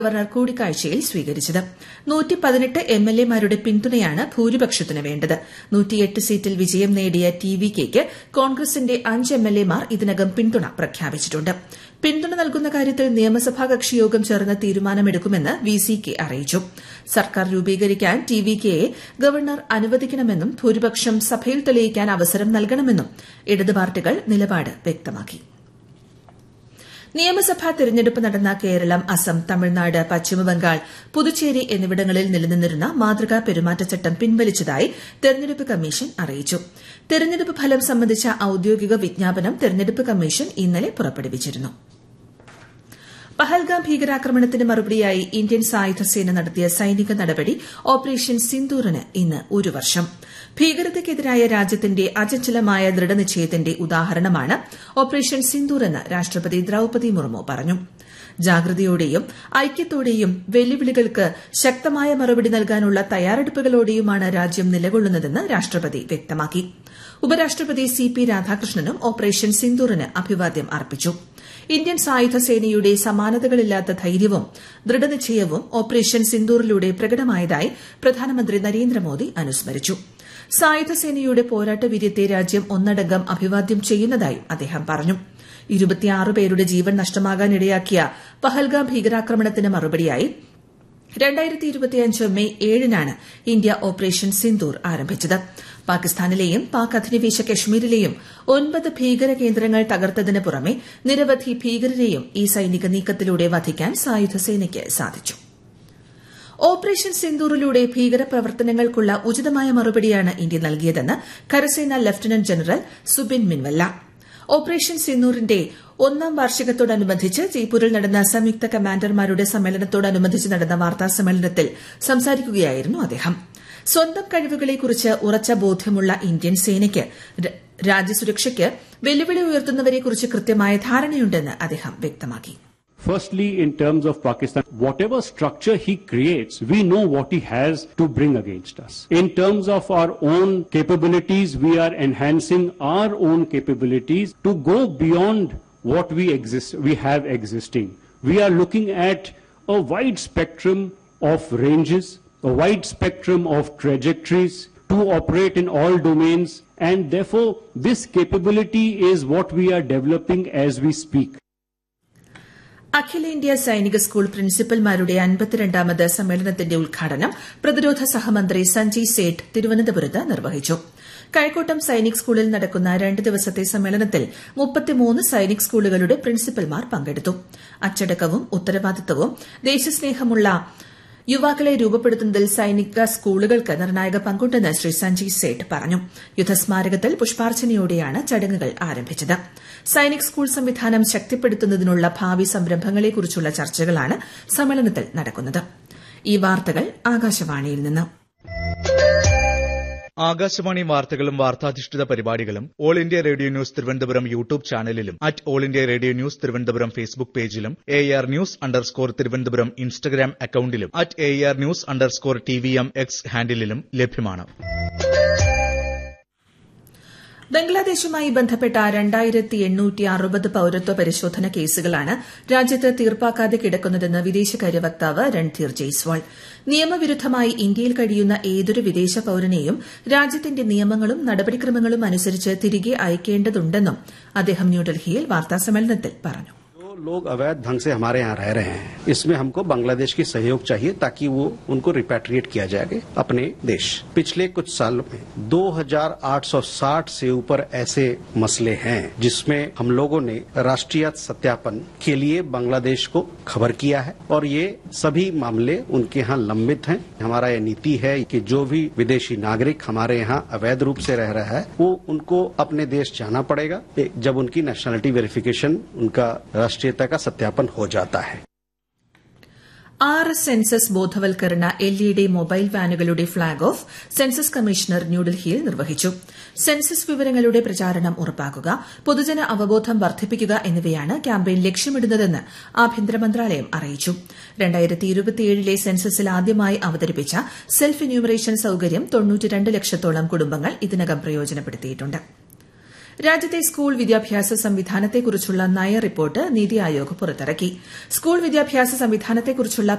Governor കൂടിക്കാഴ്ചയിൽ സ്വീകരിച്ചത് M L എമാരുടെ പിന്തുണയാണ് ഭൂരിപക്ഷത്തിന് വേണ്ടത് സീറ്റിൽ വിജയം നേടിയ ടി വി കെയ്ക്ക് കോൺഗ്രസിന്റെ അഞ്ച് എം എൽ എമാർ ഇതിനകം പിന്തുണ പ്രഖ്യാപിച്ചിട്ടുണ്ട് പിന്തുണ നൽകുന്ന കാര്യത്തിൽ നിയമസഭാ കക്ഷിയോഗം ചേർന്ന് തീരുമാനമെടുക്കുമെന്ന് വി സി കെ അറിയിച്ചു സർക്കാർ രൂപീകരിക്കാൻ ടി വി കെയെ ഗവർണർ അനുവദിക്കണമെന്നും ഭൂരിപക്ഷം സഭയിൽ തെളിയിക്കാൻ അവസരം നൽകണമെന്നും ഇടത് പാർട്ടികൾ നിലപാട് വ്യക്തമാക്കി നിയമസഭാ തെരഞ്ഞെടുപ്പ് നടന്ന കേരളം അസം തമിഴ്നാട് പശ്ചിമബംഗാൾ പുതുച്ചേരി എന്നിവിടങ്ങളിൽ നിലനിന്നിരുന്ന മാതൃകാ പെരുമാറ്റച്ചട്ടം പിൻവലിച്ചതായി തെരഞ്ഞെടുപ്പ് കമ്മീഷൻ അറിയിച്ചു തെരഞ്ഞെടുപ്പ് ഫലം സംബന്ധിച്ച ഔദ്യോഗിക വിജ്ഞാപനം തെരഞ്ഞെടുപ്പ് കമ്മീഷൻ ഇന്നലെ പുറപ്പെടുവിച്ചിരുന്നു പഹൽഗാം ഭീകരാക്രമണത്തിന് മറുപടിയായി ഇന്ത്യൻ സായുധസേന നടത്തിയ സൈനിക നടപടി ഓപ്പറേഷൻ സിന്ദൂറിന് ഇന്ന് ഒരു വർഷം ഭീകരതയ്ക്കെതിരായ രാജ്യത്തിന്റെ അചഞ്ചലമായ ദൃഢനിശ്ചയത്തിന്റെ ഉദാഹരണമാണ് ഓപ്പറേഷൻ സിന്ദൂർ എന്ന് രാഷ്ട്രപതി ദ്രൌപതി മുർമു പറഞ്ഞു ജാഗ്രതയോടെയും ഐക്യത്തോടെയും വെല്ലുവിളികൾക്ക് ശക്തമായ മറുപടി നൽകാനുള്ള തയ്യാറെടുപ്പുകളോടെയുമാണ് രാജ്യം നിലകൊള്ളുന്നതെന്ന് രാഷ്ട്രപതി വ്യക്തമാക്കി ഉപരാഷ്ട്രപതി സി പി രാധാകൃഷ്ണനും ഓപ്പറേഷൻ സിന്ദൂറിന് അഭിവാദ്യം അർപ്പിച്ചു ഇന്ത്യൻ സായുധ സേനയുടെ സമാനതകളില്ലാത്ത ധൈര്യവും ദൃഢനിശ്ചയവും ഓപ്പറേഷൻ സിന്ദൂറിലൂടെ പ്രകടമായതായി പ്രധാനമന്ത്രി നരേന്ദ്രമോദി അനുസ്മരിച്ചു സായുധ സേനയുടെ പോരാട്ട വീര്യത്തെ രാജ്യം ഒന്നടങ്കം അഭിവാദ്യം ചെയ്യുന്നതായും അദ്ദേഹം പറഞ്ഞു ഇരുപത്തിയാറ് പേരുടെ ജീവൻ നഷ്ടമാകാനിടയാക്കിയ പഹൽഗാം ഭീകരാക്രമണത്തിന് മറുപടിയായി രണ്ടായിരത്തി ഇരുപത്തിയഞ്ച് മെയ് ഏഴിനാണ് ഇന്ത്യ ഓപ്പറേഷൻ സിന്ദൂർ ആരംഭിച്ചത് പാകിസ്ഥാനിലെയും പാക് അധിനിവേശ കശ്മീരിലെയും ഒൻപത് ഭീകര കേന്ദ്രങ്ങൾ തകർത്തതിന് പുറമെ നിരവധി ഭീകരരെയും ഈ സൈനിക നീക്കത്തിലൂടെ വധിക്കാൻ സായുധസേനയ്ക്ക് സാധിച്ചു ഓപ്പറേഷൻ സിന്ദൂറിലൂടെ ഭീകരപ്രവർത്തനങ്ങൾക്കുള്ള ഉചിതമായ മറുപടിയാണ് ഇന്ത്യ നൽകിയതെന്ന് കരസേന lieutenant general Zubin Minwalla operation സിന്ദൂറിന്റെ ഒന്നാം വാർഷികത്തോടനുബന്ധിച്ച് ജയ്പൂരിൽ നടന്ന സംയുക്ത കമാൻഡർമാരുടെ സമ്മേളനത്തോടനുബന്ധിച്ച് നടന്ന വാർത്താ സമ്മേളനത്തിൽ സംസാരിക്കുകയായിരുന്നു അദ്ദേഹം സ്വന്തം കഴിവുകളെക്കുറിച്ച് ഉറച്ച ബോധ്യമുള്ള ഇന്ത്യൻ സേനയ്ക്ക് രാജ്യസുരക്ഷയ്ക്ക് വെല്ലുവിളി ഉയർത്തുന്നവരെക്കുറിച്ച് കൃത്യമായ ധാരണയുണ്ടെന്ന് അദ്ദേഹം വ്യക്തമാക്കി Firstly, in terms of Pakistan, whatever structure he creates, we know what he has to bring against us. In terms of our own capabilities, we are enhancing our own capabilities to go beyond what we exist, we have existing. We are looking at a wide spectrum of ranges, a wide spectrum of trajectories to operate in all domains, and therefore this capability is what we are developing as we speak. അഖിലേന്ത്യാ സൈനിക school പ്രിൻസിപ്പൽമാരുടെ അൻപത്തിരണ്ടാമത് സമ്മേളനത്തിന്റെ ഉദ്ഘാടനം പ്രതിരോധ സഹമന്ത്രി സഞ്ജയ് സേഠ് തിരുവനന്തപുരത്ത് നിർവഹിച്ചു കഴക്കൂട്ടം സൈനിക് സ്കൂളിൽ നടക്കുന്ന രണ്ട് ദിവസത്തെ സമ്മേളനത്തിൽ മുപ്പത്തിമൂന്ന് സൈനിക് സ്കൂളുകളുടെ പ്രിൻസിപ്പൽമാർ പങ്കെടുത്തു അച്ചടക്കവും ഉത്തരവാദിത്തവും ദേശസ്നേഹമുള്ള യുവാക്കളെ രൂപപ്പെടുത്തുന്നതിൽ സൈനിക സ്കൂളുകൾക്ക് നിർണായക പങ്കുണ്ടെന്ന് ശ്രീ സഞ്ജയ് സേഠ് പറഞ്ഞു യുദ്ധസ്മാരകത്തിൽ പുഷ്പാർച്ചനയോടെയാണ് ചടങ്ങുകൾ ആരംഭിച്ചത് സൈനിക് സ്കൂൾ സംവിധാനം ശക്തിപ്പെടുത്തുന്നതിനുള്ള ഭാവി സംരംഭങ്ങളെക്കുറിച്ചുള്ള ചർച്ചകളാണ് സമ്മേളനത്തിൽ നടക്കുന്നത് ഈ വാർത്തകൾ ആകാശവാണിയിൽ നിന്ന് ആകാശവാണി വാർത്തകളും വാർത്താധിഷ്ഠിത പരിപാടികളും all India radio news Thiruvananthapuram YouTube ചാനലിലും at all India radio news Thiruvananthapuram Facebook പേജിലും A R news underscore Thiruvananthapuram Instagram അക്കൌണ്ടിലും at A R news underscore T V M X ഹാൻഡിലും ലഭ്യമാണ് ബംഗ്ലാദേശുമായി ബന്ധപ്പെട്ട രണ്ടായിരത്തി എണ്ണൂറ്റി അറുപത് പൌരത്വ പരിശോധന കേസുകളാണ് രാജ്യത്ത് തീർപ്പാക്കാതെ കിടക്കുന്നതെന്ന് വിദേശകാര്യ വക്താവ് രൺധീർ ജയ്സ്വാൾ നിയമവിരുദ്ധമായി ഇന്ത്യയിൽ കഴിയുന്ന ഏതൊരു വിദേശ പൌരനെയും രാജ്യത്തിന്റെ നിയമങ്ങളും നടപടിക്രമങ്ങളും അനുസരിച്ച് തിരികെ അയക്കേണ്ടതുണ്ടെന്നും അദ്ദേഹം ന്യൂഡൽഹിയിൽ വാർത്താസമ്മേളനത്തിൽ പറഞ്ഞു लोग अवैध ढंग से हमारे यहाँ रह रहे हैं इसमें हमको बांग्लादेश की सहयोग चाहिए ताकि वो उनको रिपैट्रिएट किया जाए अपने देश पिछले कुछ सालों में 2860 से ऊपर ऐसे मसले हैं जिसमें हम लोगों ने राष्ट्रीय सत्यापन के लिए बांग्लादेश को खबर किया है और ये सभी मामले उनके यहाँ लंबित हैं हमारा ये नीति है कि जो भी विदेशी नागरिक हमारे यहाँ अवैध रूप से रह रहा है वो उनको अपने देश जाना पड़ेगा जब उनकी नेशनलिटी वेरिफिकेशन उनका राष्ट्रीयता का सत्यापन हो जाता है ആറ് സെൻസസ് ബോധവൽക്കരണ എൽ ഇ ഡി മൊബൈൽ വാനുകളുടെ ഫ്ളാഗ് ഓഫ് സെൻസസ് കമ്മീഷണർ ന്യൂഡൽഹിയിൽ നിർവഹിച്ചു സെൻസസ് വിവരങ്ങളുടെ പ്രചാരണം ഉറപ്പാക്കുക പൊതുജന അവബോധം വർദ്ധിപ്പിക്കുക എന്നിവയാണ് ക്യാമ്പയിൻ ലക്ഷ്യമിടുന്നതെന്ന് ആഭ്യന്തര മന്ത്രാലയം അറിയിച്ചു ലെ സെൻസസിൽ ആദ്യമായി അവതരിപ്പിച്ച സെൽഫ് എന്യൂമറേഷൻ സൌകര്യം ലക്ഷത്തോളം കുടുംബങ്ങൾ ഇതിനകം പ്രയോജനപ്പെടുത്തിയിട്ടുണ്ട് രാജ്യത്തെ സ്കൂൾ വിദ്യാഭ്യാസ സംവിധാനത്തെക്കുറിച്ചുള്ള നയ റിപ്പോർട്ട് നീതി ആയോഗ് പുറത്തിറക്കി സ്കൂൾ വിദ്യാഭ്യാസ സംവിധാനത്തെക്കുറിച്ചുള്ള